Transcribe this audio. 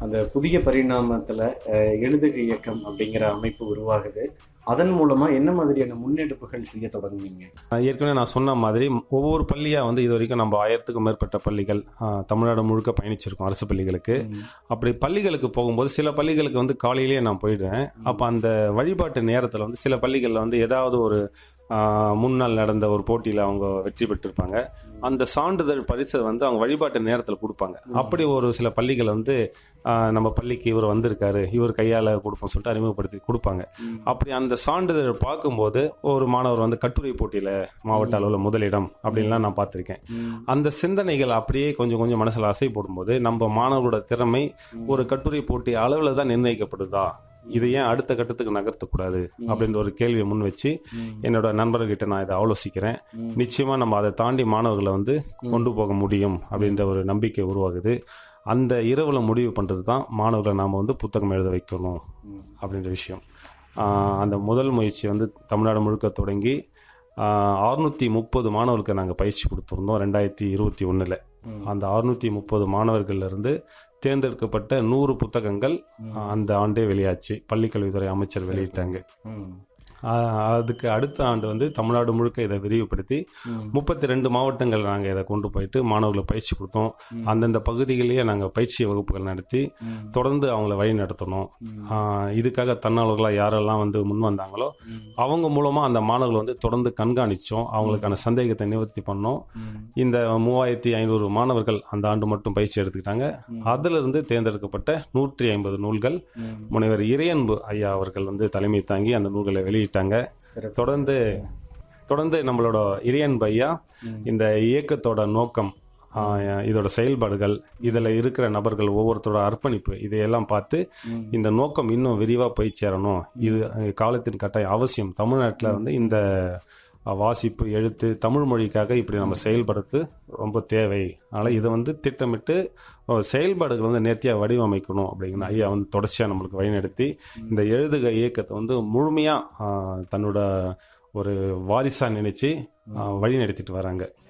அந்த புதிய பரிணாமத்துல அஹ், எழுதுகை இயக்கம் அப்படிங்கிற அமைப்பு உருவாகுது அதன் மூலமா என்ன மாதிரியான முன்னெடுப்புகள் செய்ய தொடங்குனீங்க நான் ஏற்கனவே நான் சொன்ன மாதிரி ஒவ்வொரு பள்ளியாக வந்து இது வரைக்கும் நம்ம ஆயிரத்துக்கும் மேற்பட்ட பள்ளிகள் ஆ, தமிழ்நாடு முழுக்க பயணிச்சிருக்கோம் அரசு பள்ளிகளுக்கு அப்படி பள்ளிகளுக்கு போகும்போது சில பள்ளிகளுக்கு வந்து காலையிலேயே நான் போயிடுவேன் அப்போ அந்த வழிபாட்டு நேரத்தில் வந்து சில பள்ளிகளில் வந்து ஏதாவது ஒரு ஆ, முன்னாள் நடந்த ஒரு போட்டியில் அவங்க வெற்றி பெற்றிருப்பாங்க அந்த சான்றிதழ் பரிசை வந்து அவங்க வழிபாட்டு நேரத்தில் கொடுப்பாங்க அப்படி ஒரு சில பள்ளிகள் வந்து ஆ, நம்ம பள்ளிக்கு இவர் வந்திருக்காரு இவர் கையால் கொடுப்போம் சொல்லிட்டு அறிமுகப்படுத்தி கொடுப்பாங்க அப்படி அந்த சான்றிதழ் பார்க்கும்போது ஒரு மாணவர் வந்து கட்டுரை போட்டியில் மாவட்ட அளவில் முதலிடம் அப்படின்லாம் நான் பார்த்துருக்கேன் அந்த சிந்தனைகள் அப்படியே கொஞ்சம் கொஞ்சம் மனசில் அசை போடும்போது நம்ம மாணவரோட திறமை ஒரு கட்டுரை போட்டி அளவில் தான் நிர்ணயிக்கப்படுதா இதை ஏன் அடுத்த கட்டத்துக்கு நகர்த்தக்கூடாது அப்படின்ற ஒரு கேள்வியை முன் வச்சு என்னோட நண்பர்கிட்ட நான் இதை ஆலோசிக்கிறேன் நிச்சயமா நம்ம அதை தாண்டி மாணவர்களை வந்து கொண்டு போக முடியும் அப்படின்ற ஒரு நம்பிக்கை உருவாகுது அந்த இரவுல முடிவு பண்றது தான் மாணவர்களை நாம வந்து புத்தகம் எழுத வைக்கணும் அப்படின்ற விஷயம் ஆஹ் அந்த முதல் முயற்சி வந்து தமிழ்நாடு முழுக்க தொடங்கி அறுநூத்தி முப்பது மாணவர்களுக்கு நாங்கள் பயிற்சி கொடுத்துருந்தோம் ரெண்டாயிரத்தி இருபத்தி ஒன்றில் அந்த அறுநூத்தி முப்பது மாணவர்கள்ல இருந்து தேர்ந்தெடுக்கப்பட்ட நூறு புத்தகங்கள் ஆஹ் அந்த ஆண்டே வெளியாச்சு பள்ளிக்கல்வித்துறை அமைச்சர் வெளியிட்டாங்க ம். ஆஹ் அதுக்கு அடுத்த ஆண்டு வந்து தமிழ்நாடு முழுக்க இதை விரிவுபடுத்தி முப்பத்தி ரெண்டு மாவட்டங்கள் நாங்கள் இதை கொண்டு போயிட்டு மாணவர்களை பயிற்சி கொடுத்தோம் அந்தந்த பகுதிகளிலேயே நாங்கள் பயிற்சி வகுப்புகள் நடத்தி தொடர்ந்து அவங்கள வழி நடத்தணும் ஆஹ் இதுக்காக தன்னாளர்களாக யாரெல்லாம் வந்து முன் வந்தாங்களோ அவங்க மூலமாக அந்த மாணவர்களை வந்து தொடர்ந்து கண்காணித்தோம் அவங்களுக்கான சந்தேகத்தை நிவர்த்தி பண்ணோம் இந்த மூவாயிரத்தி ஐநூறு மாணவர்கள் அந்த ஆண்டு மட்டும் பயிற்சி எடுத்துக்கிட்டாங்க அதிலிருந்து தேர்ந்தெடுக்கப்பட்ட நூற்றி ஐம்பது நூல்கள் முனைவர் இறையன்பு ஐயா அவர்கள் வந்து தலைமை தாங்கி அந்த நூல்களை வெளியிட்டாங்க சிறப்பு தொடர்ந்து தொடர்ந்து நம்மளோட இறையன்பு ஐயா இந்த இயக்கத்தோட நோக்கம் ஆஹ், இதோட செயல்பாடுகள் இதில் இருக்கிற நபர்கள் ஒவ்வொருத்தரோட அர்ப்பணிப்பு இதையெல்லாம் பார்த்து இந்த நோக்கம் இன்னும் விரிவாக போய் சேரணும் இது அஹ், காலத்தின் கட்டாயம் அவசியம் தமிழ்நாட்டில் வந்து இந்த அஹ், வாசிப்பு எழுத்து தமிழ் மொழிக்காக இப்படி நம்ம செயல்படுத்து ரொம்ப தேவை அதனால் இதை வந்து திட்டமிட்டு அஹ், செயல்பாடுகள் வந்து நேர்த்தியாக வடிவமைக்கணும் அப்படிங்கிற ஐயா வந்து தொடர்ச்சியாக நம்மளுக்கு வழிநடத்தி இந்த எழுதுக இயக்கத்தை வந்து முழுமையாக தன்னோட ஒரு வாரிசாக நினைச்சு அஹ், வழி நடத்திட்டு வராங்க